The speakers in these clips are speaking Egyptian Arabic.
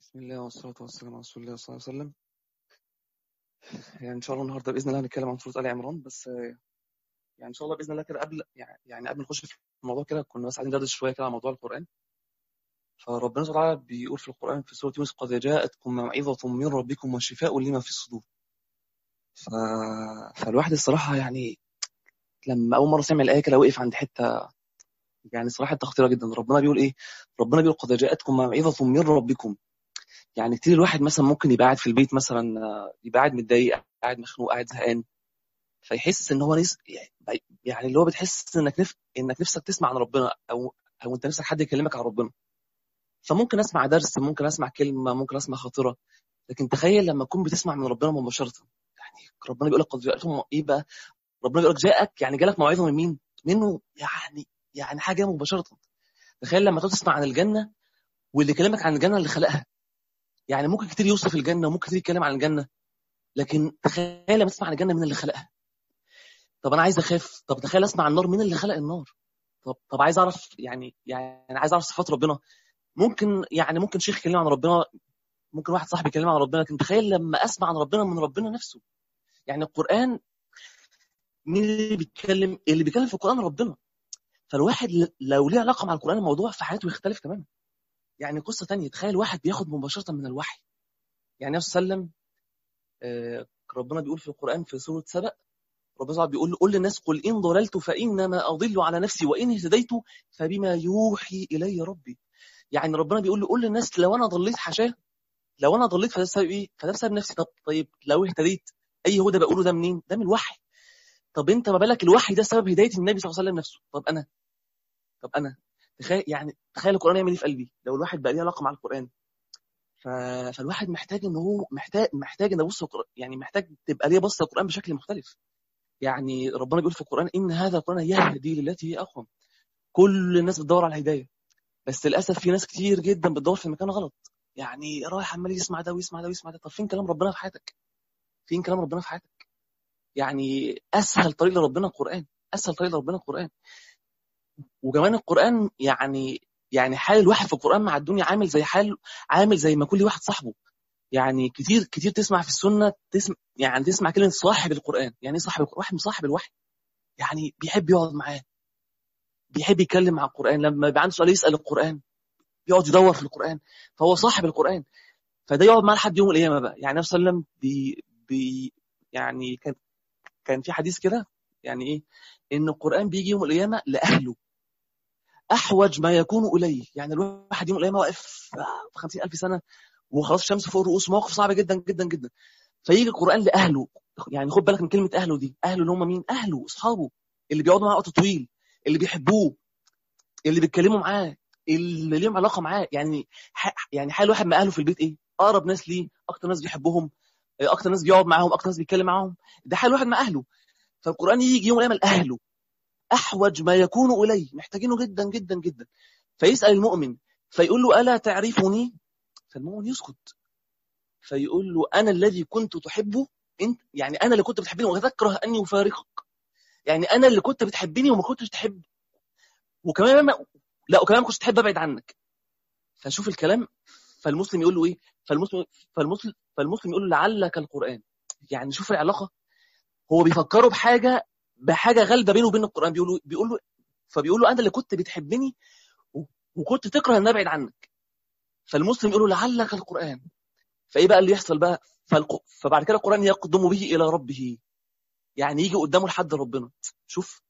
بسم الله والصلاة والسلام على رسول الله صلى الله عليه وسلم يعني إن شاء الله النهاردة بإذن الله هنتكلم عن سورة آل عمران بس آه، يعني إن شاء الله بإذن الله كده قبل يعني يعني قبل ما نخش في الموضوع كده كنا بس عايزين ندردش شوية كده على موضوع القرآن فربنا سبحانه وتعالى بيقول في القرآن في سورة يونس قد جاءتكم موعظة من ربكم وشفاء لما في الصدور ف... فالواحد الصراحة يعني لما أول مرة سمع الآية كده وقف عند حتة يعني صراحة خطيرة جدا ربنا بيقول إيه؟ ربنا بيقول قد جاءتكم موعظة من ربكم يعني كتير الواحد مثلا ممكن يبقى قاعد في البيت مثلا آه، يبقى قاعد متضايق قاعد مخنوق قاعد زهقان فيحس ان هو نس... يعني اللي هو بتحس انك نف... انك نفسك تسمع عن ربنا او او انت نفسك حد يكلمك عن ربنا فممكن اسمع درس ممكن اسمع كلمه ممكن اسمع خاطره لكن تخيل لما تكون بتسمع من ربنا مباشره يعني ربنا بيقول لك قد جاءتهم ايه بقى ربنا بيقول لك جاءك يعني جالك موعظه من مين منه يعني يعني حاجه مباشره تخيل لما تقعد تسمع عن الجنه واللي كلمك عن الجنه اللي خلقها يعني ممكن كتير يوصف الجنه وممكن كتير يتكلم عن الجنه لكن تخيل لما تسمع عن الجنه من اللي خلقها طب انا عايز اخاف طب تخيل اسمع عن النار مين اللي خلق النار طب طب عايز اعرف يعني يعني عايز اعرف صفات ربنا ممكن يعني ممكن شيخ يكلمني عن ربنا ممكن واحد صاحبي يكلمني عن ربنا لكن تخيل لما اسمع عن ربنا من ربنا نفسه يعني القران مين اللي بيتكلم اللي بيتكلم في القران ربنا فالواحد ل- لو ليه علاقه مع القران الموضوع في حياته يختلف تماما يعني قصه تانية تخيل واحد بياخد مباشره من الوحي يعني النبي صلى الله عليه وسلم آه، ربنا بيقول في القران في سوره سبأ ربنا سبحانه بيقول قل للناس قل إن ضللت فإنما أضل على نفسي وإن اهتديت فبما يوحي إلي ربي يعني ربنا بيقول له قل للناس لو أنا ضليت حاشاه لو أنا ضليت فده بسبب إيه؟ فده بسبب نفسي طب طيب لو اهتديت أي هدى بقوله ده منين؟ ده من الوحي طب أنت ما بالك الوحي ده سبب هداية النبي صلى الله عليه وسلم نفسه طب أنا طب أنا تخيل يعني تخيل القرآن يعمل إيه في قلبي لو الواحد بقى ليه علاقة مع القرآن ف... فالواحد محتاج ان هو محتاج محتاج ان ابص القرآن يعني محتاج تبقى ليه بص القرآن بشكل مختلف يعني ربنا بيقول في القرآن إن هذا القرآن يهدي للتي هي أقوم كل الناس بتدور على الهداية بس للأسف في ناس كتير جدا بتدور في مكان غلط يعني رايح عمال يسمع ده ويسمع ده ويسمع ده طب فين كلام ربنا في حياتك فين كلام ربنا في حياتك يعني أسهل طريق لربنا القرآن أسهل طريق لربنا القرآن وكمان القرآن يعني يعني حال الواحد في القرآن مع الدنيا عامل زي حال عامل زي ما كل واحد صاحبه يعني كتير كتير تسمع في السنة تسمع يعني تسمع كلمة صاحب القرآن يعني ايه صاحب القرآن واحد مصاحب الوحي يعني بيحب يقعد معاه بيحب يتكلم مع القرآن لما يبقى عنده سؤال يسأل القرآن يقعد يدور في القرآن فهو صاحب القرآن فده يقعد معاه لحد يوم القيامة بقى يعني النبي صلى الله عليه وسلم بي بي يعني كان كان في حديث كده يعني ايه ان القرآن بيجي يوم القيامة لأهله أحوج ما يكون إليه يعني الواحد يوم القيامة واقف في خمسين ألف سنة وخلاص الشمس فوق الرؤوس موقف صعب جدا جدا جدا فيجي القرآن لأهله يعني خد بالك من كلمة أهله دي أهله اللي هم مين أهله أصحابه اللي بيقعدوا معاه وقت طويل اللي بيحبوه اللي بيتكلموا معاه اللي ليهم علاقه معاه يعني ح... يعني حال واحد من اهله في البيت ايه اقرب ناس ليه اكتر ناس بيحبهم اكتر ناس بيقعد معاهم اكتر ناس بيتكلم معاهم ده حال واحد مع اهله فالقران يجي يوم القيامه لاهله احوج ما يكون اليه محتاجينه جدا جدا جدا فيسال المؤمن فيقول له الا تعرفني فالمؤمن يسكت فيقول له انا الذي كنت تحبه انت يعني انا اللي كنت بتحبني وتكره اني افارقك يعني انا اللي كنت بتحبني وما كنتش تحب وكمان ما لا وكمان ما كنتش تحب ابعد عنك فشوف الكلام فالمسلم يقول له ايه فالمسلم فالمسلم فالمسلم يقول له لعلك القران يعني شوف العلاقه هو بيفكره بحاجه بحاجه غالبه بينه وبين القران بيقول له بيقول له فبيقول له انا اللي كنت بتحبني و- وكنت تكره ان ابعد عنك فالمسلم يقول له لعلك القران فايه بقى اللي يحصل بقى فالق... فبعد كده القران يقدم به الى ربه يعني يجي قدامه لحد ربنا شوف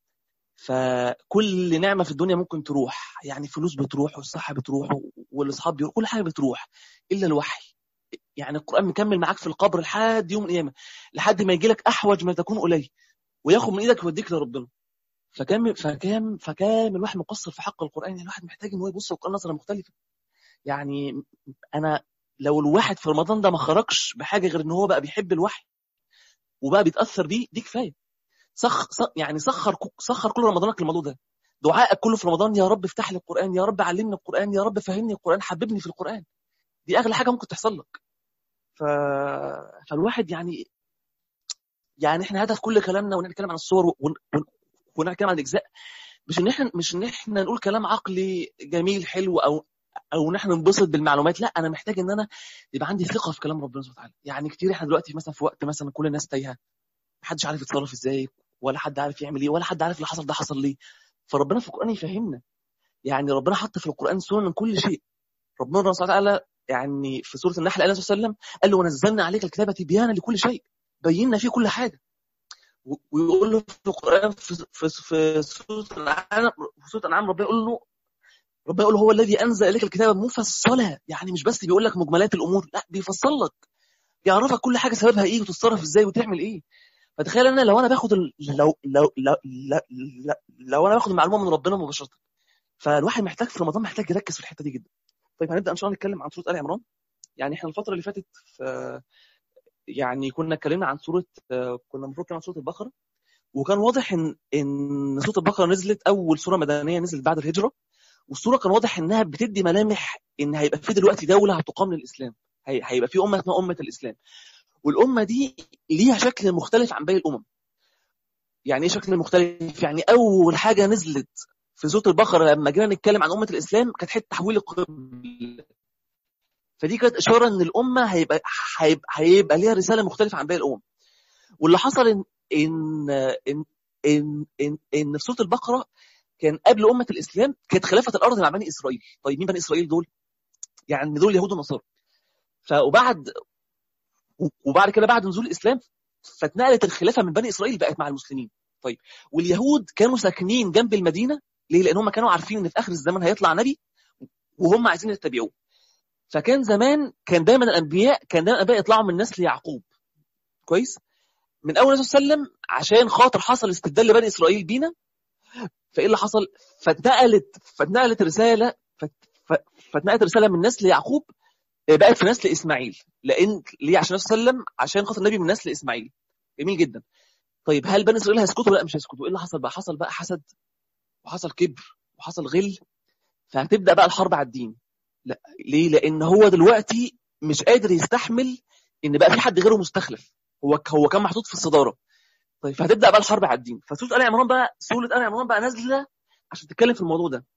فكل نعمه في الدنيا ممكن تروح يعني فلوس بتروح والصحه بتروح والاصحاب بيروح كل حاجه بتروح الا الوحي يعني القران مكمل معاك في القبر لحد يوم القيامه لحد ما يجي لك احوج ما تكون اليه وياخد من ايدك يوديك لربنا فكام فكام فكام الواحد مقصر في حق القران يعني الواحد محتاج ان هو يبص القران نظره مختلفه يعني انا لو الواحد في رمضان ده ما خرجش بحاجه غير ان هو بقى بيحب الوحي وبقى بيتاثر بيه دي كفايه سخ سخ- يعني سخر سخر كل رمضانك للموضوع ده دعائك كله في رمضان يا رب افتح لي القران يا رب علمني القران يا رب فهمني القران حببني في القران دي اغلى حاجه ممكن تحصل لك ف... فالواحد يعني يعني احنا هدف كل كلامنا ونتكلم عن الصور ون... ون... ونتكلم عن الاجزاء مش ان احنا مش ان احنا نقول كلام عقلي جميل حلو او او ان احنا ننبسط بالمعلومات لا انا محتاج ان انا يبقى عندي ثقه في كلام ربنا سبحانه وتعالى يعني كتير احنا دلوقتي مثلا في وقت مثلا كل الناس تايهه محدش عارف يتصرف ازاي ولا حد عارف يعمل ايه ولا حد عارف اللي حصل ده حصل ليه فربنا في القران يفهمنا يعني ربنا حط في القران سنن من كل شيء ربنا سبحانه وتعالى يعني في سوره النحل قال صلى الله عليه وسلم قال له ونزلنا عليك الكتاب تبيانا لكل شيء بينا فيه كل حاجه ويقول له في القران في في, في سوره الانعام في سوره الانعام ربنا يقول له ربنا يقول هو الذي انزل اليك الكتاب مفصلا يعني مش بس بيقول لك مجملات الامور لا بيفصل لك يعرفك كل حاجه سببها ايه وتتصرف ازاي وتعمل ايه فتخيل انا لو انا باخد ال... لو لو لو لو, لو, لو انا باخد المعلومه من ربنا مباشره فالواحد محتاج في رمضان محتاج يركز في الحته دي جدا طيب هنبدا ان شاء الله نتكلم عن سوره ال عمران يعني احنا الفتره اللي فاتت في يعني كنا اتكلمنا عن سوره كنا المفروض نتكلم عن سوره البقره وكان واضح ان ان سوره البقره نزلت اول سوره مدنيه نزلت بعد الهجره والصوره كان واضح انها بتدي ملامح ان هيبقى في دلوقتي دوله هتقام للاسلام هيبقى في امه اسمها امه الاسلام والامه دي ليها شكل مختلف عن باقي الامم يعني ايه شكل مختلف يعني اول حاجه نزلت في سوره البقره لما جينا نتكلم عن امه الاسلام كانت حته تحويل القبله فدي كانت اشاره ان الامه هيبقى هيبقى, هيبقى ليها رساله مختلفه عن باقي الامم واللي حصل ان ان ان ان, إن, إن في سوره البقره كان قبل امه الاسلام كانت خلافه الارض مع بني اسرائيل طيب مين بني اسرائيل دول يعني دول اليهود والنصارى فوبعد وبعد كده بعد نزول الاسلام فاتنقلت الخلافه من بني اسرائيل بقت مع المسلمين طيب واليهود كانوا ساكنين جنب المدينه ليه لان هم كانوا عارفين ان في اخر الزمن هيطلع نبي وهم عايزين يتبعوه فكان زمان كان دايما الانبياء كان دايما الانبياء يطلعوا من نسل يعقوب كويس من اول النبي صلى الله عليه وسلم عشان خاطر حصل استبدال لبني اسرائيل بينا فايه اللي حصل فاتنقلت فاتنقلت رساله فاتنقلت رساله من نسل يعقوب بقت في نسل اسماعيل لان ليه عشان النبي صلى الله عليه وسلم عشان خاطر النبي من نسل اسماعيل جميل جدا طيب هل بني اسرائيل هيسكتوا لا مش هيسكتوا ايه اللي حصل بقى حصل بقى حسد وحصل كبر وحصل غل فهتبدا بقى الحرب على الدين لا ليه لان هو دلوقتي مش قادر يستحمل ان بقى في حد غيره مستخلف هو هو كان محطوط في الصداره طيب فهتبدا بقى الحرب على الدين فسوره ال عمران بقى سوره ال عمران بقى نازله عشان تتكلم في الموضوع ده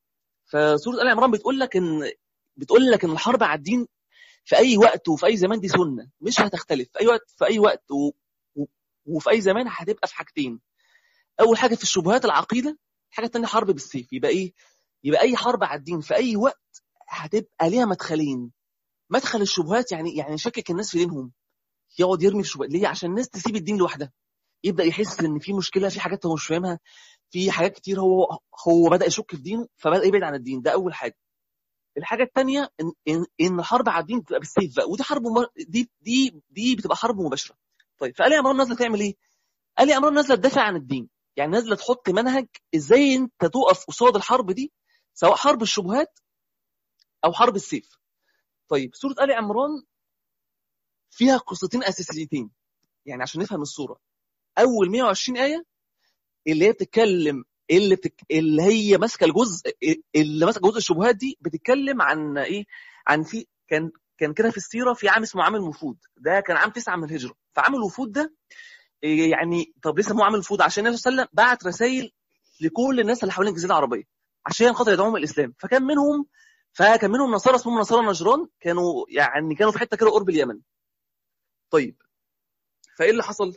فسوره ال عمران بتقول لك ان بتقول لك ان الحرب على الدين في اي وقت وفي اي زمان دي سنه مش هتختلف في اي وقت في اي وقت و... و... وفي اي زمان هتبقى في حاجتين اول حاجه في الشبهات العقيده الحاجه الثانيه حرب بالسيف يبقى ايه يبقى اي حرب على الدين في اي وقت هتبقى ليها مدخلين مدخل الشبهات يعني يعني يشكك الناس في دينهم يقعد يرمي في الشبهات ليه عشان الناس تسيب الدين لوحدها يبدا يحس ان في مشكله في حاجات هو مش فاهمها في حاجات كتير هو هو بدا يشك في دينه فبدا يبعد عن الدين ده اول حاجه الحاجه الثانيه ان ان, إن الحرب على الدين بتبقى بالسيف بقى ودي حرب مر... دي دي دي بتبقى حرب مباشره طيب فقال يا عمران نازله تعمل ايه قال يا عمران نازله تدافع عن الدين يعني نازله تحط منهج ازاي انت تقف قصاد الحرب دي سواء حرب الشبهات او حرب السيف طيب سوره ال عمران فيها قصتين اساسيتين يعني عشان نفهم الصوره اول 120 ايه اللي هي بتتكلم اللي بتك... اللي هي ماسكه الجزء اللي ماسكه جزء الشبهات دي بتتكلم عن ايه عن في كان كان كده في السيره في عام اسمه عام الوفود ده كان عام تسعة من الهجره فعام الوفود ده يعني طب ليه سموه عام الوفود عشان النبي صلى الله عليه وسلم بعت رسائل لكل الناس اللي حوالين الجزيره العربيه عشان خاطر يدعوهم الاسلام فكان منهم فكان منهم نصارى اسمهم نصارى نجران كانوا يعني كانوا في حته كده قرب اليمن طيب فايه اللي حصل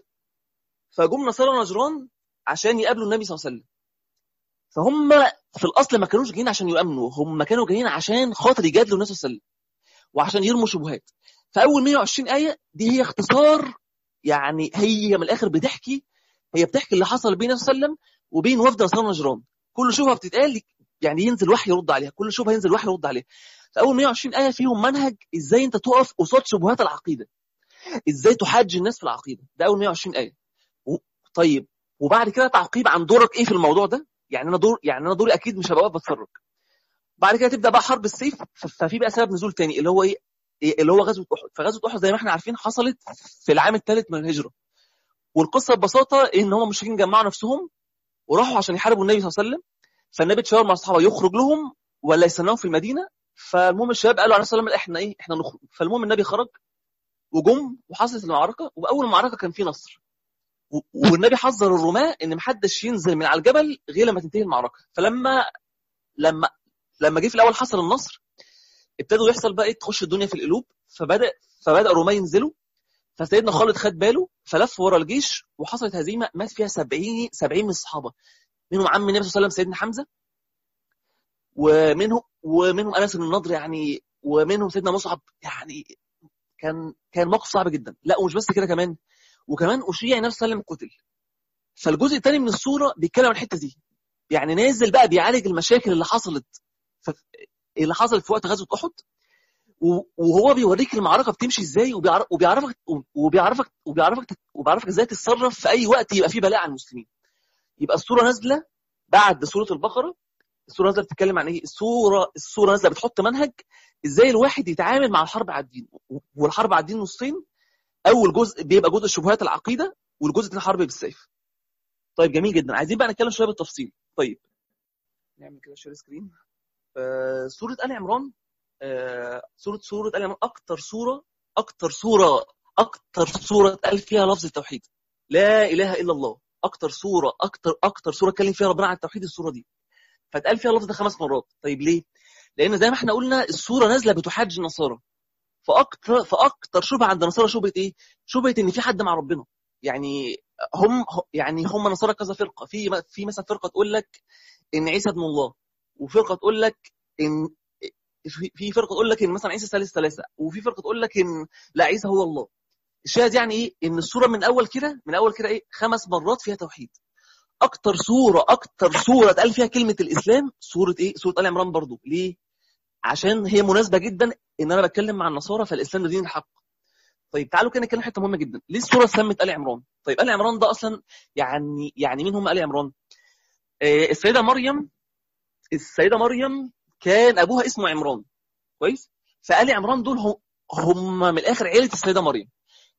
فجم نصارى نجران عشان يقابلوا النبي صلى الله عليه وسلم فهم في الاصل ما كانوش جايين عشان يؤمنوا هم كانوا جايين عشان خاطر يجادلوا النبي صلى الله عليه وسلم وعشان يرموا شبهات فاول 120 ايه دي هي اختصار يعني هي من الاخر بتحكي هي بتحكي اللي حصل بين النبي صلى الله عليه وسلم وبين وفد نصارى نجران كل شبهه بتتقال يعني ينزل وحي يرد عليها كل شبهه ينزل وحي يرد عليها فاول 120 ايه فيهم منهج ازاي انت تقف قصاد شبهات العقيده ازاي تحاج الناس في العقيده ده اول 120 ايه طيب وبعد كده تعقيب عن دورك ايه في الموضوع ده يعني انا دور يعني انا دوري اكيد مش هبقى واقف بتفرج بعد كده تبدا بقى حرب السيف ففي بقى سبب نزول تاني اللي هو ايه اللي هو غزوه احد فغزوه احد زي ما احنا عارفين حصلت في العام الثالث من الهجره والقصه ببساطه ان هم المشركين جمعوا نفسهم وراحوا عشان يحاربوا النبي صلى الله عليه وسلم فالنبي اتشاور مع اصحابه يخرج لهم ولا يستناهم في المدينه فالمهم الشباب قالوا عليه الصلاه والسلام احنا ايه احنا نخرج فالمهم النبي خرج وجم وحصلت المعركه واول معركه كان في نصر والنبي حذر الرماة ان محدش ينزل من على الجبل غير لما تنتهي المعركه فلما لما لما جه في الاول حصل النصر ابتدوا يحصل بقى ايه تخش الدنيا في القلوب فبدا فبدا الرومان ينزلوا فسيدنا خالد خد باله فلف ورا الجيش وحصلت هزيمه مات فيها 70 70 من الصحابه منهم عم النبي صلى الله عليه وسلم سيدنا حمزه ومنهم ومنهم انس بن النضر يعني ومنهم سيدنا مصعب يعني كان كان موقف صعب جدا لا ومش بس كده كمان وكمان اشيع النبي صلى الله عليه وسلم قتل فالجزء الثاني من الصوره بيتكلم عن الحته دي يعني نازل بقى بيعالج المشاكل اللي حصلت اللي حصلت في وقت غزوه احد وهو بيوريك المعركه بتمشي ازاي وبيعرفك وبيعرفك وبيعرفك وبيعرفك وبيعرفك ازاي تتصرف في اي وقت يبقى فيه بلاء على المسلمين يبقى الصوره نازله بعد سوره البقره الصوره نازله بتتكلم عن ايه الصوره الصوره نازله بتحط منهج ازاي الواحد يتعامل مع الحرب على الدين والحرب على الدين نصين اول جزء بيبقى جزء شبهات العقيده والجزء الثاني حرب بالسيف طيب جميل جدا عايزين بقى نتكلم شويه بالتفصيل طيب نعمل كده شير سكرين آه سوره ال عمران آه سوره سوره ال عمران اكتر سوره اكتر سوره اكتر سوره اتقال فيها لفظ التوحيد لا اله الا الله اكتر سوره اكتر اكتر سوره اتكلم فيها ربنا عن التوحيد السوره دي فاتقال فيها اللفظ ده خمس مرات طيب ليه لان زي ما احنا قلنا السوره نازله بتحاج النصارى فاكتر فاكتر شبهه عند النصارى شبهه ايه شبهه ان في حد مع ربنا يعني هم يعني هم نصارى كذا فرقه في في مثلا فرقه تقول لك ان عيسى ابن الله وفرقه تقول لك ان في فرقه تقول لك ان مثلا عيسى ثالث ثلاثه وفي فرقه تقول لك ان لا عيسى هو الله الشاهد يعني ايه ان السوره من اول كده من اول كده ايه خمس مرات فيها توحيد اكتر سوره اكتر سوره اتقال فيها كلمه الاسلام سوره ايه سوره ال عمران برضو ليه عشان هي مناسبه جدا ان انا بتكلم مع النصارى فالاسلام ده دين الحق طيب تعالوا كده نتكلم حته مهمه جدا ليه السوره سمت ال عمران طيب ال عمران ده اصلا يعني يعني مين هم ال عمران آه السيده مريم السيده مريم كان ابوها اسمه عمران كويس فال عمران دول هم, هم من الاخر عيله السيده مريم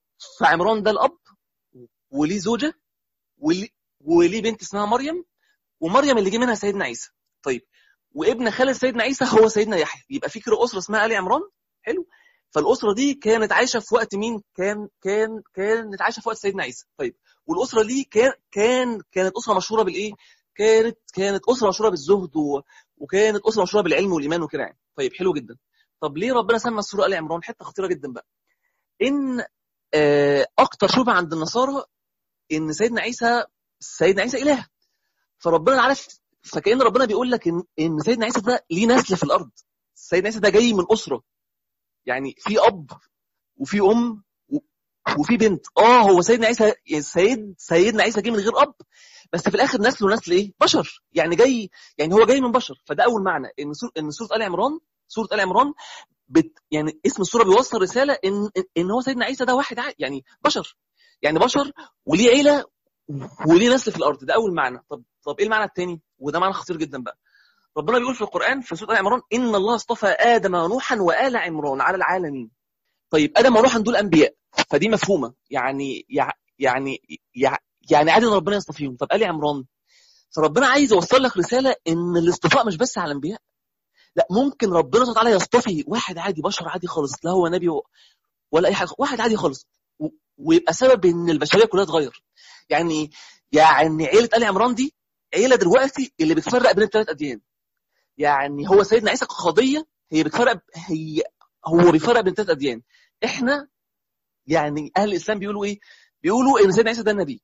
فعمران ده الاب وليه زوجه وليه, وليه بنت اسمها مريم ومريم اللي جه منها سيدنا عيسى طيب وابن خالد سيدنا عيسى هو سيدنا يحيى يبقى في كده اسره اسمها ال عمران حلو فالاسره دي كانت عايشه في وقت مين كان كان كانت عايشه في وقت سيدنا عيسى طيب والاسره دي كان كان كانت اسره مشهوره بالايه كانت كانت اسره مشهوره بالزهد و... وكانت اسره مشهوره بالعلم والايمان وكده يعني طيب حلو جدا طب ليه ربنا سمى السوره ال عمران حته خطيره جدا بقى ان آه اكتر شبهه عند النصارى ان سيدنا عيسى سيدنا عيسى اله فربنا عارف فكأن ربنا بيقول لك ان ان سيدنا عيسى ده ليه نسل في الارض سيدنا عيسى ده جاي من اسره يعني في اب وفي ام وفي بنت اه هو سيدنا عيسى سيد سيدنا عيسى جه من غير اب بس في الاخر نسله نسل ايه بشر يعني جاي يعني هو جاي من بشر فده اول معنى ان سوره ان سوره ال عمران سوره ال عمران بت يعني اسم السوره بيوصل رساله ان ان هو سيدنا عيسى ده واحد يعني بشر يعني بشر وليه عيله وليه نسل في الارض ده اول معنى طب طب ايه المعنى الثاني وده معنى خطير جدا بقى ربنا بيقول في القران في سوره ال عمران ان الله اصطفى ادم ونوحا وال عمران على العالمين طيب ادم ونوحا دول انبياء فدي مفهومه يعني يعني يعني عادي ان ربنا يصطفيهم طب ال عمران فربنا عايز يوصل لك رساله ان الاصطفاء مش بس على الانبياء لا ممكن ربنا سبحانه وتعالى يصطفي واحد عادي بشر عادي خالص لا هو نبي ولا اي حاجه واحد عادي خالص ويبقى سبب ان البشريه كلها تتغير يعني يعني عيله ال عمران دي عيله دلوقتي اللي بتفرق بين الثلاث اديان يعني هو سيدنا عيسى كقضيه هي بتفرق هي هو بيفرق بين الثلاث اديان احنا يعني اهل الاسلام بيقولوا ايه بيقولوا ان سيدنا عيسى ده النبي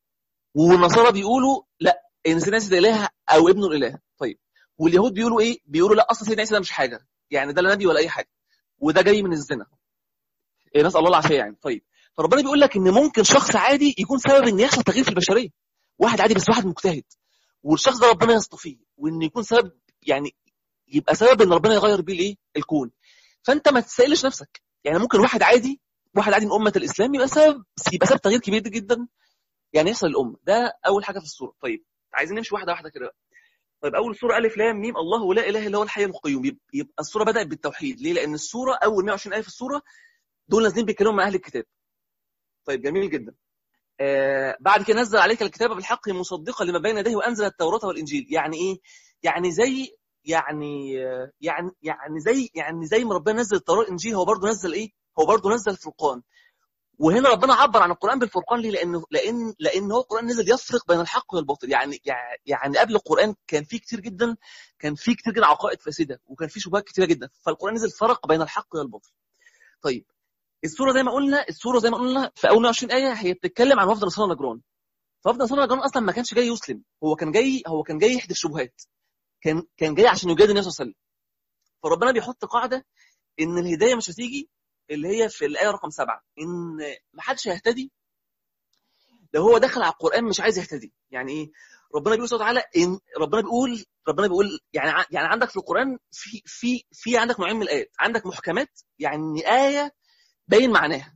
والنصارى بيقولوا لا ان سيدنا عيسى ده اله او ابنه الاله طيب واليهود بيقولوا ايه بيقولوا لا اصلا سيدنا عيسى ده مش حاجه يعني ده لا نبي ولا اي حاجه وده جاي من الزنا إيه نسال الله العافيه يعني طيب فربنا بيقول لك ان ممكن شخص عادي يكون سبب ان يحصل تغيير في البشريه واحد عادي بس واحد مجتهد والشخص ده ربنا يصطفيه وان يكون سبب يعني يبقى سبب ان ربنا يغير بيه الايه الكون فانت ما تسالش نفسك يعني ممكن واحد عادي واحد عادي من امه الاسلام يبقى سبب يبقى سبب تغيير كبير جدا يعني يحصل الامه ده اول حاجه في الصوره طيب عايزين نمشي واحده واحده كده طيب اول سوره الف لام ميم الله لا اله الا هو الحي القيوم يبقى السوره بدات بالتوحيد ليه لان السوره اول 120 ايه في السوره دول نازلين بيتكلموا مع اهل الكتاب طيب جميل جدا آه بعد كده نزل عليك الكتاب بالحق مصدقا لما بين يديه وانزل التوراه والانجيل يعني ايه يعني زي يعني يعني يعني زي يعني زي ما ربنا نزل التوراه والانجيل هو برضه نزل ايه هو برضه نزل الفرقان وهنا ربنا عبر عن القران بالفرقان ليه لانه لان لان هو القران نزل يفرق بين الحق والباطل يعني يعني قبل القران كان في كتير جدا كان في كتير جدا عقائد فاسده وكان في شبهات كتيره جدا فالقران نزل فرق بين الحق والباطل طيب السوره زي ما قلنا السوره زي ما قلنا في اول 20 ايه هي بتتكلم عن وفد نصارى نجران فوفد نصارى نجران اصلا ما كانش جاي يسلم هو كان جاي هو كان جاي يحدث شبهات كان كان جاي عشان يجادل النبي صلى الله عليه وسلم فربنا بيحط قاعده ان الهدايه مش هتيجي اللي هي في الايه رقم سبعه ان ما حدش هيهتدي لو هو دخل على القران مش عايز يهتدي يعني ايه ربنا بيقول سبحانه وتعالى ان ربنا بيقول ربنا بيقول يعني يعني عندك في القران في في في عندك نوعين من الايات عندك محكمات يعني ايه باين معناها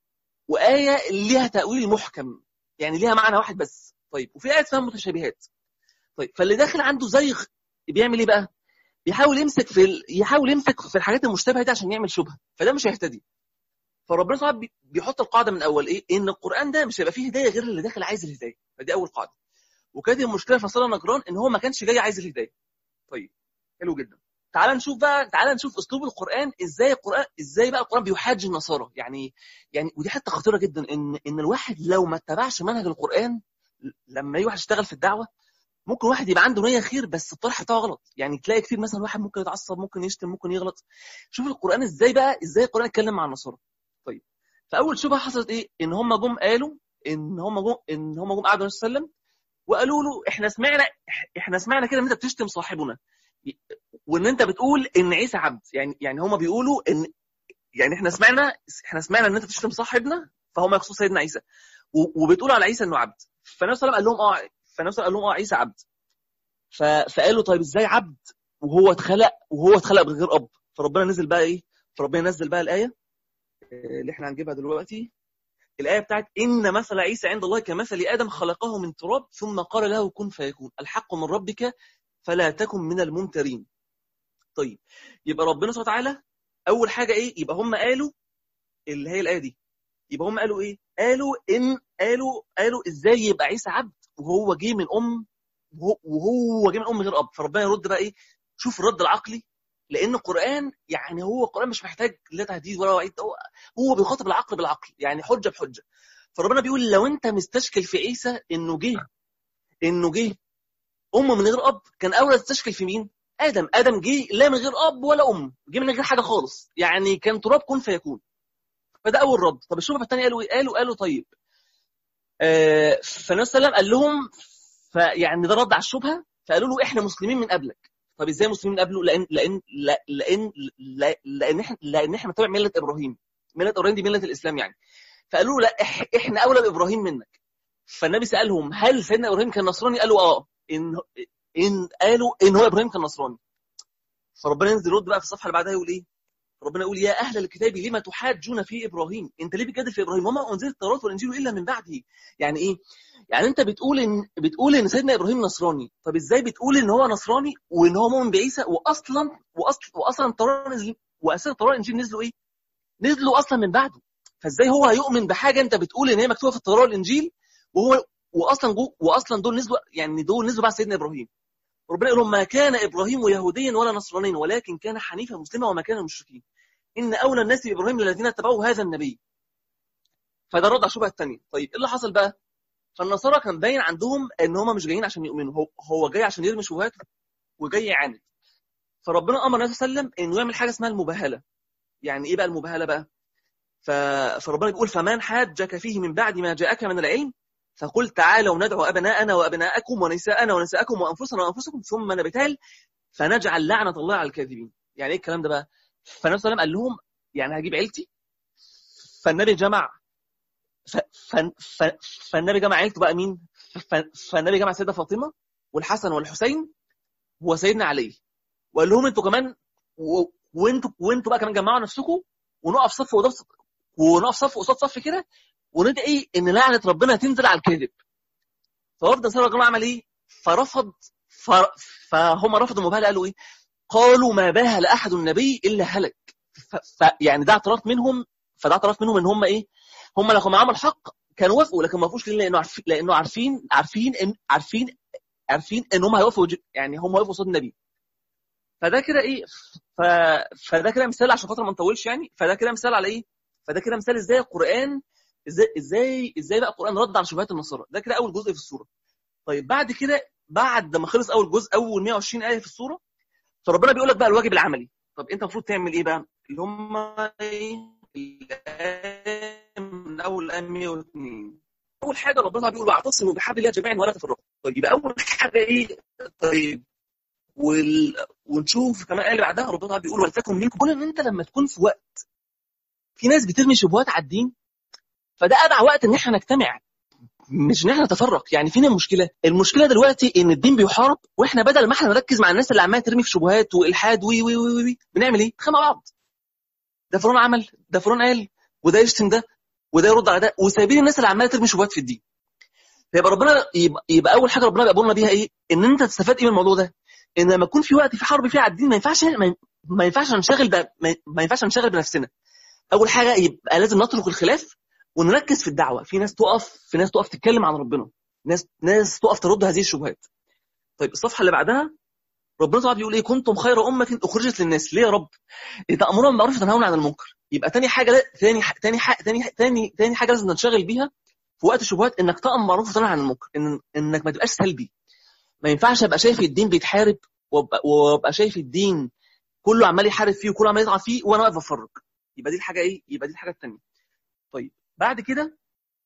وايه ليها تاويل محكم يعني ليها معنى واحد بس طيب وفي ايات اسمها متشابهات طيب فاللي داخل عنده زيغ بيعمل ايه بقى بيحاول يمسك في ال... يحاول يمسك في الحاجات المشتبهه دي عشان يعمل شبهه فده مش هيهتدي فربنا سبحانه بيحط القاعده من اول ايه ان القران ده مش هيبقى فيه هدايه غير اللي داخل عايز الهدايه فدي اول قاعده وكانت المشكله في صلاه نجران ان هو ما كانش جاي عايز الهدايه طيب حلو جدا تعال نشوف بقى تعال نشوف اسلوب القران ازاي القران ازاي بقى القران بيحاج النصارى يعني يعني ودي حته خطيره جدا ان ان الواحد لو ما اتبعش منهج القران لما يروح يشتغل في الدعوه ممكن واحد يبقى عنده نيه خير بس الطرح بتاعه غلط يعني تلاقي كتير مثلا واحد ممكن يتعصب ممكن يشتم ممكن يغلط شوف القران ازاي بقى ازاي القران اتكلم مع النصارى طيب فاول شبهه حصلت ايه ان هم جم قالوا ان هم جم ان هم جم قعدوا النبي صلى الله عليه وسلم وقالوا له احنا سمعنا احنا سمعنا كده ان انت بتشتم صاحبنا وان انت بتقول ان عيسى عبد يعني يعني هم بيقولوا ان يعني احنا سمعنا احنا سمعنا ان انت بتشتم صاحبنا فهم يقصدوا سيدنا عيسى وبتقولوا على عيسى انه عبد فالنبي صلى الله عليه وسلم قال لهم اه فالنبي قال لهم اه عيسى عبد فقالوا طيب ازاي عبد وهو اتخلق وهو اتخلق من غير اب فربنا نزل بقى ايه فربنا نزل بقى الايه اللي احنا هنجيبها دلوقتي الايه بتاعت ان مثل عيسى عند الله كمثل ادم خلقه من تراب ثم قال له كن فيكون الحق من ربك فلا تكن من الممترين طيب يبقى ربنا سبحانه وتعالى اول حاجه ايه يبقى هم قالوا اللي هي الايه دي يبقى هم قالوا ايه قالوا ان قالوا قالوا ازاي يبقى عيسى عبد وهو جه من ام وهو جه من ام غير اب فربنا يرد بقى ايه شوف الرد العقلي لان القران يعني هو القران مش محتاج لا تهديد ولا وعيد هو هو بيخاطب العقل بالعقل يعني حجه بحجه فربنا بيقول لو انت مستشكل في عيسى انه جه انه جه ام من غير اب كان اولى تستشكل في مين ادم ادم جه لا من غير اب ولا ام جه من غير حاجه خالص يعني كان تراب كن فيكون فده اول رد طب الشبهه الثانيه قالوا ايه قالوا قالوا طيب آه فالنبي صلى الله عليه وسلم قال لهم فيعني ده رد على الشبهه فقالوا له احنا مسلمين من قبلك طب ازاي مسلمين من قبله لان لان لان لان, لأن احنا لان احنا بنتبع مله ابراهيم مله ابراهيم دي مله الاسلام يعني فقالوا له لا احنا اولى بابراهيم منك فالنبي سالهم هل سيدنا ابراهيم كان نصراني قالوا اه ان ان قالوا ان هو ابراهيم كان نصراني فربنا ينزل يرد بقى في الصفحه اللي بعدها يقول ايه ربنا يقول يا اهل الكتاب لما تحاجون في ابراهيم انت ليه بتجادل في ابراهيم وما انزل التوراه والانجيل الا من بعده يعني ايه يعني انت بتقول ان بتقول ان سيدنا ابراهيم نصراني طب ازاي بتقول ان هو نصراني وان هو مؤمن بعيسى واصلا واصلا واصلا التوراه نزل واساس التوراه والانجيل نزلوا ايه نزلوا اصلا من بعده فازاي هو هيؤمن بحاجه انت بتقول ان هي مكتوبه في التوراه والانجيل وهو واصلا جو واصلا دول نزلوا يعني دول نزلوا بعد سيدنا ابراهيم ربنا يقول ما كان ابراهيم يهوديا ولا نصرانيا ولكن كان حنيفا مسلما وما كان المشركين ان اولى الناس بابراهيم الذين اتبعوا هذا النبي فده رد على الشبهه الثانيه طيب ايه اللي حصل بقى فالنصارى كان باين عندهم ان هم مش جايين عشان يؤمنوا هو, هو جاي عشان يرمي شبهات وجاي يعاند فربنا امر النبي صلى الله عليه وسلم انه يعمل حاجه اسمها المباهله يعني ايه بقى المباهله بقى ف... فربنا بيقول فمن حاجك فيه من بعد ما جاءك من العلم فقل تعالوا ندعو ابناءنا وابناءكم ونساءنا ونساءكم وانفسنا وانفسكم ثم نبتهل فنجعل لعنه الله على الكاذبين يعني ايه الكلام ده بقى فالنبي صلى الله عليه وسلم قال لهم يعني هجيب عيلتي فالنبي جمع ف... ف... ف... فالنبي جمع عيلته بقى مين ف... فالنبي جمع سيدة فاطمة والحسن والحسين وسيدنا علي وقال لهم انتوا كمان و... وانتوا وانتوا بقى كمان جمعوا نفسكم ونقف صف وده ونقف صف قصاد صف كده وندعي ان لعنه ربنا تنزل على الكذب فوفد نصارى الجماعه عمل ايه فرفض ف... فهم رفضوا المباهله قالوا ايه قالوا ما باهل احد النبي الا هلك ف... ف... يعني ده اعتراف منهم فده اعتراف منهم ان هم ايه هم لو معاهم الحق كانوا وافقوا لكن ما وافقوش ليه لانه عارفين لانه عارفين عارفين ان عارفين عارفين ان هم هيوقفوا يعني هم هيوقفوا قصاد النبي فده كده ايه ف... فده كده مثال عشان خاطر ما نطولش يعني فده كده مثال على ايه فده كده مثال ازاي القران ازاي ازاي ازاي بقى القران رد على شبهات النصارى ده كده اول جزء في السوره طيب بعد كده بعد ما خلص اول جزء اول 120 ايه في السوره فربنا بيقول لك بقى الواجب العملي طب انت المفروض تعمل ايه بقى اللي هم ايه من اول ايه 102 اول حاجه ربنا بيقول واعتصموا بحبل الله جميعا ولا تفرقوا طيب يبقى اول حاجه ايه طيب وال... ونشوف كمان اللي بعدها ربنا بيقول ولتكن منكم كل ان انت لما تكون في وقت في ناس بترمي شبهات على الدين فده ابع وقت ان احنا نجتمع مش ان احنا نتفرق يعني فين المشكله المشكله دلوقتي ان الدين بيحارب واحنا بدل ما احنا نركز مع الناس اللي عماله ترمي في شبهات والحاد وي وي وي, وي. بنعمل ايه نتخانق مع بعض ده فلان عمل ده فلان قال وده يشتم ده وده يرد على ده وسايبين الناس اللي عماله ترمي شبهات في الدين فيبقى ربنا يبقى, يبقى اول حاجه ربنا بيقول بيها ايه ان انت تستفاد ايه من الموضوع ده ان لما يكون في وقت في حرب فيه على الدين ما ينفعش ما ينفعش ننشغل ب... ما ينفعش ننشغل بنفسنا اول حاجه يبقى لازم نترك الخلاف ونركز في الدعوه في ناس تقف في ناس تقف تتكلم عن ربنا ناس ناس تقف ترد هذه الشبهات طيب الصفحه اللي بعدها ربنا تعالى بيقول ايه كنتم خير امه اخرجت للناس ليه يا رب تامرون بالمعروف وتنهون عن المنكر يبقى تاني حاجه لا تاني ح... تاني ح... تاني ح... تاني تاني حاجه لازم ننشغل بيها في وقت الشبهات انك تامر بالمعروف وتنهى عن المنكر إن... انك ما تبقاش سلبي ما ينفعش ابقى شايف الدين بيتحارب وابقى, وابقى شايف الدين كله عمال يحارب فيه وكله عمال يضغط فيه وانا واقف اتفرج يبقى دي الحاجه ايه يبقى دي الحاجه الثانيه طيب بعد كده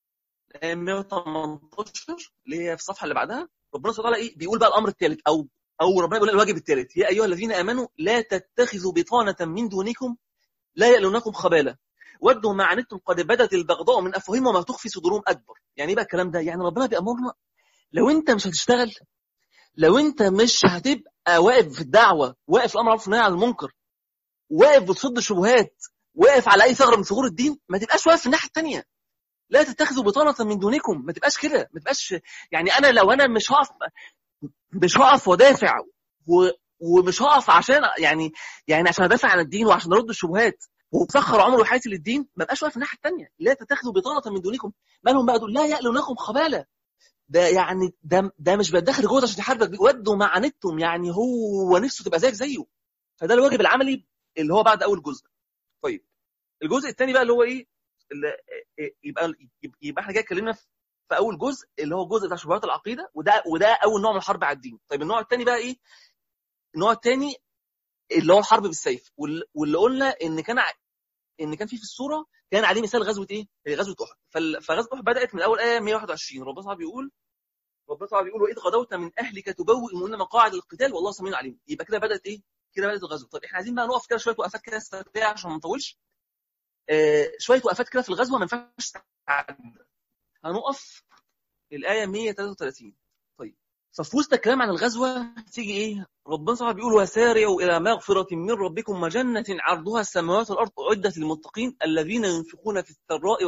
118 اللي هي في الصفحه اللي بعدها ربنا سبحانه وتعالى ايه بيقول بقى الامر الثالث او او ربنا بيقول الواجب الثالث يا ايها الذين امنوا لا تتخذوا بطانه من دونكم لا يألونكم خبالا ودوا ما عنتم قد بدت البغضاء من افواههم وما تخفي صدورهم اكبر يعني ايه بقى الكلام ده يعني ربنا بيامرنا لو انت مش هتشتغل لو انت مش هتبقى واقف في الدعوه واقف الامر معروف والنهي عن المنكر واقف بتصد شبهات واقف على اي ثغره من ثغور الدين ما تبقاش واقف في الناحيه الثانيه لا تتخذوا بطانه من دونكم ما تبقاش كده ما تبقاش يعني انا لو انا مش هقف مش هقف ودافع و... ومش هقف عشان يعني يعني عشان ادافع عن الدين وعشان ارد الشبهات وبسخر عمري وحياتي للدين ما بقاش واقف الناحيه الثانيه لا تتخذوا بطانه من دونكم مالهم بقى دول لا يألونكم خباله ده يعني ده ده مش بيدخل جوه عشان يحاربك ودوا ما عنتم يعني هو نفسه تبقى زيك زيه فده الواجب العملي اللي هو بعد اول جزء طيب الجزء الثاني بقى اللي هو ايه اللي يبقى يبقى احنا جاي اتكلمنا في اول جزء اللي هو الجزء بتاع شبهات العقيده وده وده اول نوع من الحرب على الدين طيب النوع الثاني بقى ايه النوع الثاني اللي هو الحرب بالسيف واللي قلنا ان كان ان كان في في الصوره كان عليه مثال غزوه ايه غزوه احد فغزوه احد بدات من اول ايه 121 ربنا تعالى بيقول ربنا تعالى بيقول واذ غدوت من اهلك تبوئ المؤمنين مقاعد للقتال والله سميع عليم يبقى كده بدات ايه كده بدات الغزوه طيب احنا عايزين بقى نقف كده شويه وقفات كده سريعه عشان ما نطولش آه شويه وقفات كده في الغزوه ما ينفعش تعدي هنقف الايه 133 طيب ففي وسط الكلام عن الغزوه تيجي ايه ربنا سبحانه بيقول وسارعوا الى مغفره من ربكم وجنه عرضها السماوات والارض اعدت للمتقين الذين ينفقون في السراء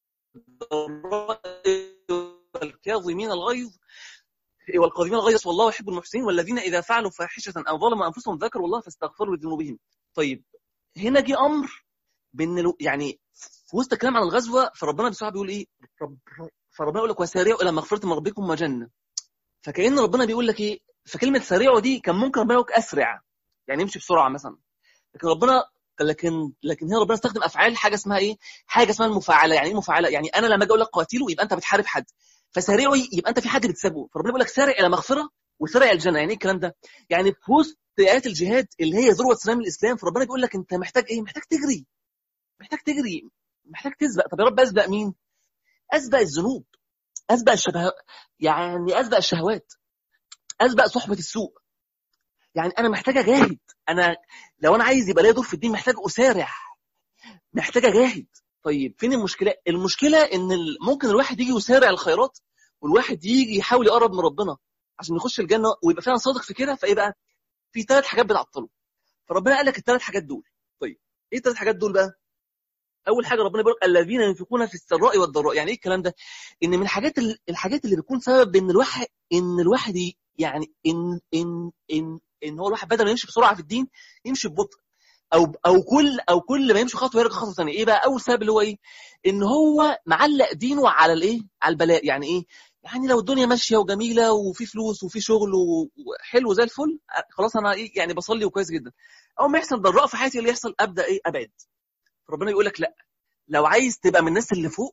والضراء والكاظمين الغيظ والقادمين الغيظ والله يحب المحسنين والذين اذا فعلوا فاحشه او ظلموا انفسهم ذكروا الله فاستغفروا لذنوبهم طيب هنا جه امر بان يعني في وسط الكلام عن الغزوه فربنا بصراحه بيقول ايه رب فربنا يقول لك وسارعوا الى مغفره من ربكم وجنه فكأن ربنا بيقول لك ايه فكلمه سريعوا دي كان ممكن ربنا يقول اسرع يعني يمشي بسرعه مثلا لكن ربنا لكن لكن هنا ربنا استخدم افعال حاجه اسمها ايه حاجه اسمها المفاعله يعني ايه مفاعله يعني انا لما اجي اقول لك قاتلوا يبقى انت بتحارب حد فسارعوا يبقى انت في حد بتسابه فربنا بيقول لك سارع الى مغفره وسارع الى الجنه يعني ايه الكلام ده يعني في وسط ايات الجهاد اللي هي ذروه سلام الاسلام فربنا بيقول لك انت محتاج ايه محتاج تجري محتاج تجري محتاج تسبق طب يا رب اسبق مين اسبق الذنوب اسبق الشبه يعني اسبق الشهوات اسبق صحبه السوء يعني انا محتاج اجاهد انا لو انا عايز يبقى ليا دور في الدين محتاج اسارع محتاج اجاهد طيب فين المشكله المشكله ان ممكن الواحد يجي يسارع الخيرات والواحد يجي يحاول يقرب من ربنا عشان يخش الجنه ويبقى فعلا صادق في كده فايه بقى في ثلاث حاجات بتعطله فربنا قال لك الثلاث حاجات دول طيب ايه الثلاث حاجات دول بقى اول حاجه ربنا بيقول الذين ينفقون في السراء والضراء يعني ايه الكلام ده ان من الحاجات الحاجات اللي بتكون سبب ان الواحد ان الواحد يعني ان ان ان ان هو الواحد بدل ما يمشي بسرعه في الدين يمشي ببطء او او كل او كل ما يمشي خطوه يرجع خطوه ثانيه ايه بقى اول سبب اللي هو ايه ان هو معلق دينه على الايه على البلاء يعني ايه يعني لو الدنيا ماشيه وجميله وفي فلوس وفي شغل وحلو زي الفل خلاص انا ايه يعني بصلي وكويس جدا اول ما يحصل ضراء في حياتي اللي يحصل ابدا ايه ابعد ربنا يقول لك لا لو عايز تبقى من الناس اللي فوق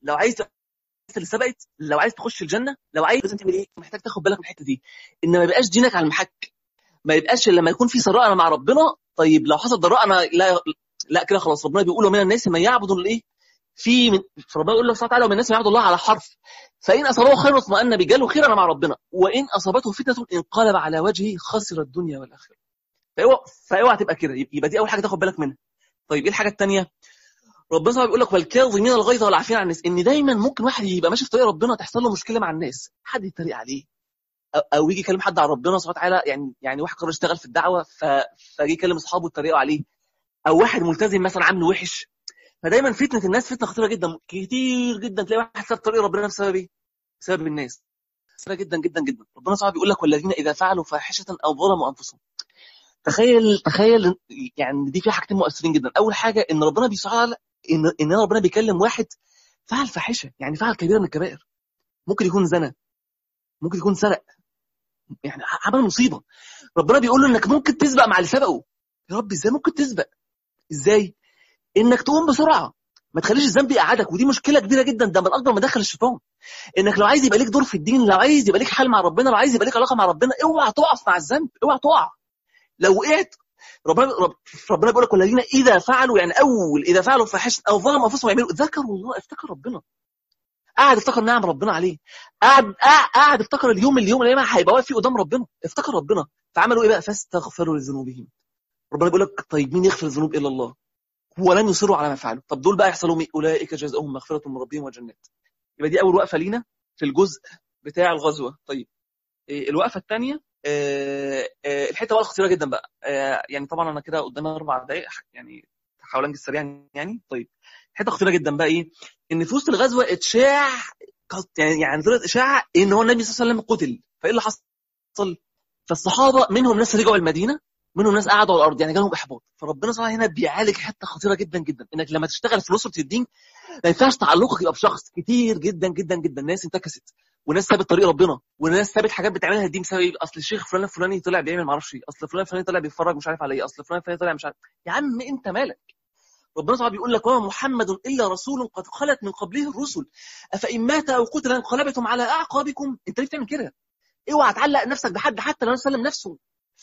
لو عايز اللي سبقت لو عايز تخش الجنه لو عايز لازم تعمل ايه محتاج تاخد بالك من الحته دي ان ما يبقاش دينك على المحك ما يبقاش لما يكون في سراء انا مع ربنا طيب لو حصل ضراء انا لا لا كده خلاص ربنا بيقول من الناس من يعبد الايه في من فربنا يقول له سبحانه وتعالى ومن الناس من يعبد الله على حرف فان اصابه خير واطمأن بجاله خير انا مع ربنا وان اصابته فتنه انقلب على وجهه خسر الدنيا والاخره فاوعى فاوعى تبقى كده يبقى دي اول حاجه تاخد بالك منها طيب ايه الحاجه الثانيه ربنا سبحانه بيقول لك والكاظمين الغيظ والعافين عن الناس ان دايما ممكن واحد يبقى ماشي في طريق ربنا تحصل له مشكله مع الناس حد يتريق عليه او, أو يجي يكلم حد عن ربنا سبحانه وتعالى يعني يعني واحد قرر يشتغل في الدعوه ف... فجي يكلم اصحابه يتريقوا عليه او واحد ملتزم مثلا عامله وحش فدايما فتنه الناس فتنه خطيره جدا كتير جدا تلاقي واحد ساب طريق ربنا بسبب ايه؟ بسبب الناس خطيره جدا جدا جدا ربنا سبحانه بيقول لك والذين اذا فعلوا فاحشه او ظلموا انفسهم تخيل تخيل يعني دي فيها حاجتين مؤثرين جدا اول حاجه ان ربنا بيسأل ان ان ربنا بيكلم واحد فعل فاحشه يعني فعل كبيره من الكبائر ممكن يكون زنا ممكن يكون سرق يعني عمل مصيبه ربنا بيقول له انك ممكن تسبق مع اللي سبقه يا رب ازاي ممكن تسبق ازاي انك تقوم بسرعه ما تخليش الذنب يقعدك ودي مشكله كبيره جدا ده من اكبر مداخل الشيطان انك لو عايز يبقى ليك دور في الدين لو عايز يبقى ليك حال مع ربنا لو عايز يبقى ليك علاقه مع ربنا اوعى تقف مع الذنب اوعى تقع لو وقعت ربنا رب ربنا بيقول لك والذين اذا فعلوا يعني اول اذا فعلوا فاحشه او ظلموا انفسهم يعملوا ذكروا الله افتكر ربنا قاعد افتكر نعم ربنا عليه قاعد قاعد افتكر اليوم اليوم اللي هيبقى واقف فيه قدام ربنا افتكر ربنا فعملوا ايه بقى فاستغفروا لذنوبهم ربنا بيقول لك طيب مين يغفر الذنوب الا الله ولن يصروا على ما فعلوا طب دول بقى يحصلوا ايه اولئك جزاؤهم مغفره من ربهم وجنات يبقى دي اول وقفه لينا في الجزء بتاع الغزوه طيب الوقفه الثانيه الحته بقى خطيره جدا بقى يعني طبعا انا كده قدامي اربع دقائق يعني هحاول انجز سريعا يعني طيب حته خطيره جدا بقى ايه ان في وسط الغزوه اتشاع يعني يعني طلعت اشاعه ان هو النبي صلى الله عليه وسلم قتل فايه اللي حصل؟ فالصحابه منهم ناس رجعوا المدينه منهم ناس قعدوا على الارض يعني جالهم احباط فربنا سبحانه هنا بيعالج حته خطيره جدا جدا انك لما تشتغل في نصره الدين ما ينفعش تعلقك يبقى بشخص كتير جدا جدا جدا ناس انتكست وناس سابت طريق ربنا وناس سابت حاجات بتعملها الدين بسبب ايه اصل الشيخ فلان الفلاني طلع بيعمل معرفش ايه اصل فلان الفلاني طلع بيتفرج مش عارف على ايه اصل فلان الفلاني طلع مش عارف يا عم انت مالك ربنا سبحانه بيقول لك وما محمد الا رسول قد خلت من قبله الرسل افان مات او قتل انقلبتم على اعقابكم انت ليه بتعمل كده اوعى تعلق نفسك بحد حتى لو سلم نفسه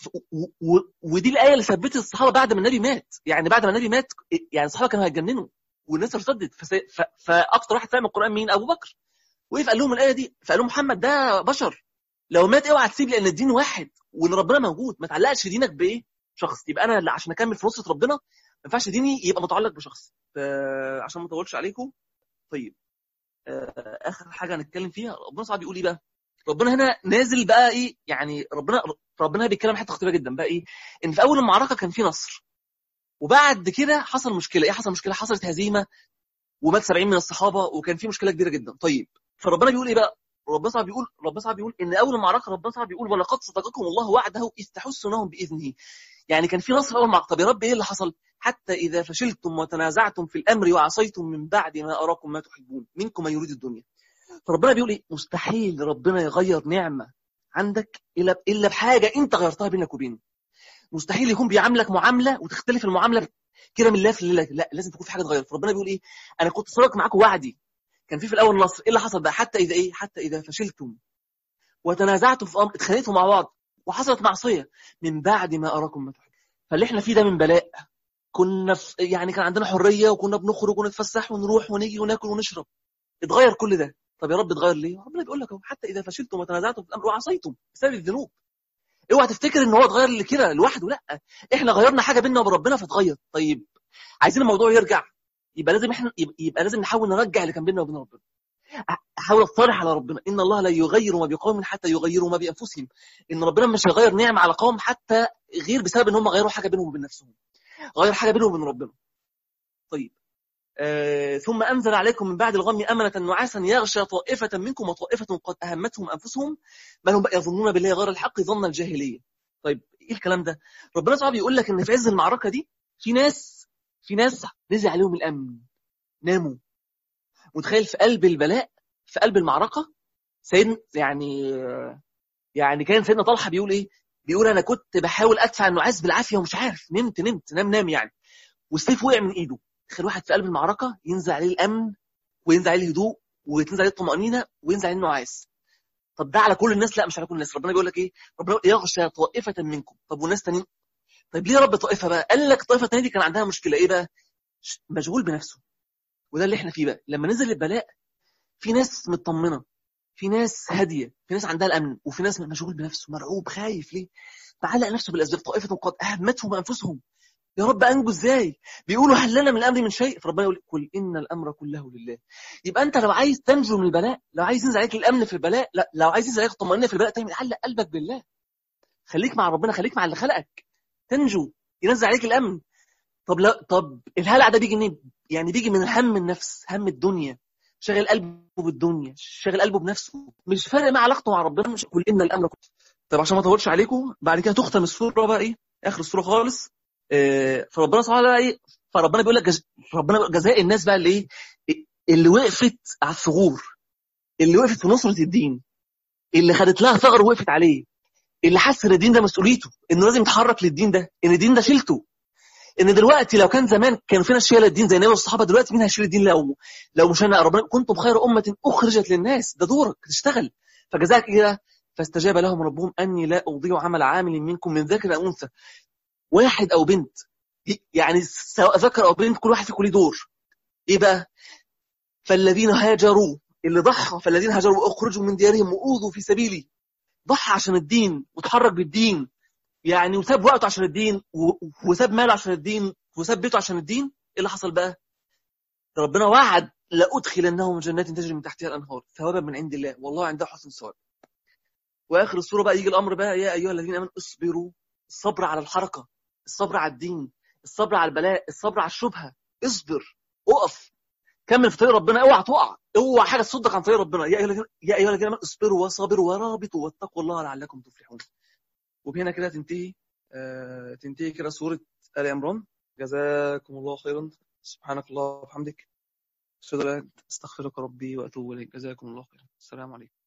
ودي الايه اللي ثبتت الصحابه بعد ما النبي مات يعني بعد ما النبي مات يعني الصحابه كانوا هيتجننوا والناس ارتدت فاكتر واحد فاهم القران مين ابو بكر وقف قال لهم الايه دي فقال لهم محمد ده بشر لو مات اوعى تسيب لان الدين واحد وان ربنا موجود ما تعلقش دينك بايه شخص يبقى انا عشان اكمل في نصره ربنا ما ينفعش ديني يبقى متعلق بشخص عشان ما اطولش عليكم طيب اخر حاجه هنتكلم فيها ربنا صعب بيقول ايه بقى ربنا هنا نازل بقى ايه يعني ربنا ربنا بيتكلم حته خطيره جدا بقى ايه ان في اول المعركه كان في نصر وبعد كده حصل مشكله ايه حصل مشكله حصلت هزيمه ومات 70 من الصحابه وكان في مشكله كبيره جدا طيب فربنا بيقول ايه بقى ربنا صعب بيقول ربنا صعب بيقول ان اول المعركه ربنا صعب بيقول ولقد صدقكم الله وعده اذ تحسونهم باذنه يعني كان في نصر اول معركه طب يا رب ايه اللي حصل حتى اذا فشلتم وتنازعتم في الامر وعصيتم من بعد ما اراكم ما تحبون منكم من يريد الدنيا فربنا بيقول ايه مستحيل ربنا يغير نعمه عندك الا الا بحاجه انت غيرتها بينك وبينه مستحيل يكون بيعاملك معامله وتختلف المعامله كده من الله في الله لا لازم تكون في حاجه اتغيرت فربنا بيقول ايه انا كنت صادق معاكم وعدي كان في في الاول نصر ايه اللي حصل بقى حتى اذا ايه حتى اذا فشلتم وتنازعتم في امر اتخانقتوا مع بعض وحصلت معصيه من بعد ما اراكم ما تحبون فاللي احنا فيه ده من بلاء كنا في يعني كان عندنا حريه وكنا بنخرج ونتفسح ونروح ونيجي وناكل ونشرب اتغير كل ده طب يا رب اتغير ليه ربنا بيقول لك حتى اذا فشلتم وتنازعتم في الامر وعصيتم بسبب الذنوب اوعى تفتكر ان هو اتغير لكده لوحده لا احنا غيرنا حاجه بيننا وبين ربنا فاتغير طيب عايزين الموضوع يرجع يبقى لازم احنا يبقى لازم نحاول نرجع اللي كان بيننا وبين ربنا احاول اصالح على ربنا ان الله لا يغير ما بقوم حتى يغيروا ما بانفسهم ان ربنا مش هيغير نعمه على قوم حتى غير بسبب ان هم غيروا حاجه بينهم وبين نفسهم غير حاجه بينهم وبين ربنا طيب آه ثم انزل عليكم من بعد الغم امنه نعاسا يغشى طائفه منكم وطائفه قد اهمتهم انفسهم بل هم يظنون بالله غير الحق ظن الجاهليه طيب ايه الكلام ده ربنا سبحانه بيقول لك ان في عز المعركه دي في ناس في ناس نزل عليهم الامن ناموا متخيل في قلب البلاء في قلب المعركه سيدنا يعني يعني كان سيدنا طلحه بيقول ايه بيقول انا كنت بحاول ادفع النعاس بالعافيه ومش عارف نمت نمت نام نام يعني والسيف وقع من ايده تخيل واحد في قلب المعركه ينزل عليه الامن وينزل عليه الهدوء وتنزل عليه الطمانينه وينزل عليه النعاس طب ده على كل الناس لا مش على كل الناس ربنا بيقول لك ايه ربنا يغشى طائفه منكم طب والناس تانيين طيب ليه يا رب طائفه بقى قال لك الطائفه الثانيه دي كان عندها مشكله ايه بقى مشغول بنفسه وده اللي احنا فيه بقى لما نزل البلاء في ناس مطمنه في ناس هاديه في ناس عندها الامن وفي ناس مشغول بنفسه مرعوب خايف ليه معلق نفسه بالاسباب طائفه قد اهمتهم انفسهم يا رب انجو ازاي بيقولوا هل لنا من الامر من شيء فربنا يقول قل ان الامر كله لله يبقى انت لو عايز تنجو من البلاء لو عايز ينزل عليك الامن في البلاء لا لو عايز ينزل عليك الطمانينه في البلاء تعمل علق قلبك بالله خليك مع ربنا خليك مع اللي خلقك تنجو ينزل عليك الامن طب لا طب الهلع ده بيجي منين يعني بيجي من هم النفس هم الدنيا شغل قلبه بالدنيا شغل قلبه بنفسه مش فارق مع علاقته مع ربنا مش قل ان الامر كله طب عشان ما اطولش عليكم بعد كده تختم السوره بقى ايه اخر السوره خالص آه فربنا سبحانه وتعالى ايه فربنا بيقول لك جز... ربنا بيقول جزاء الناس بقى اللي ايه اللي وقفت على الثغور اللي وقفت في نصرة الدين اللي خدت لها ثغر وقفت عليه اللي حس ان الدين ده مسؤوليته انه لازم يتحرك للدين ده ان الدين ده شيلته ان دلوقتي لو كان زمان كانوا فينا شيل الدين زي النبي والصحابه دلوقتي مين هيشيل الدين لو لو مش انا ربنا كنتم خير امه اخرجت للناس ده دورك تشتغل فجزاك كده فاستجاب لهم ربهم اني لا اضيع عمل عامل منكم من ذكر او انثى واحد او بنت يعني سواء ذكر او بنت كل واحد فيكم ليه دور ايه بقى فالذين هاجروا اللي ضحى فالذين هاجروا واخرجوا من ديارهم واوذوا في سبيلي ضحى عشان الدين وتحرك بالدين يعني وساب وقته عشان الدين وساب ماله عشان الدين وساب بيته عشان الدين ايه اللي حصل بقى ربنا وعد لأدخلنهم جنات تجري من تحتها الأنهار ثوابا من عند الله والله عنده حسن الثواب واخر السوره بقى يجي الامر بقى يا ايها الذين امنوا اصبروا الصبر على الحركه الصبر على الدين الصبر على البلاء الصبر على الشبهه اصبر اقف كمل في طريق ربنا اوعى تقع اوعى حاجه تصدك عن طريق ربنا يا ايها يا ايها الذين امنوا اصبروا وصابروا ورابطوا واتقوا الله لعلكم تفلحون وبهنا كده تنتهي آه تنتهي كده سوره ال عمران جزاكم الله خيرا سبحانك الله وبحمدك اشهد ان لا اله الا انت استغفرك ربي واتوب اليك جزاكم الله خيرا السلام عليكم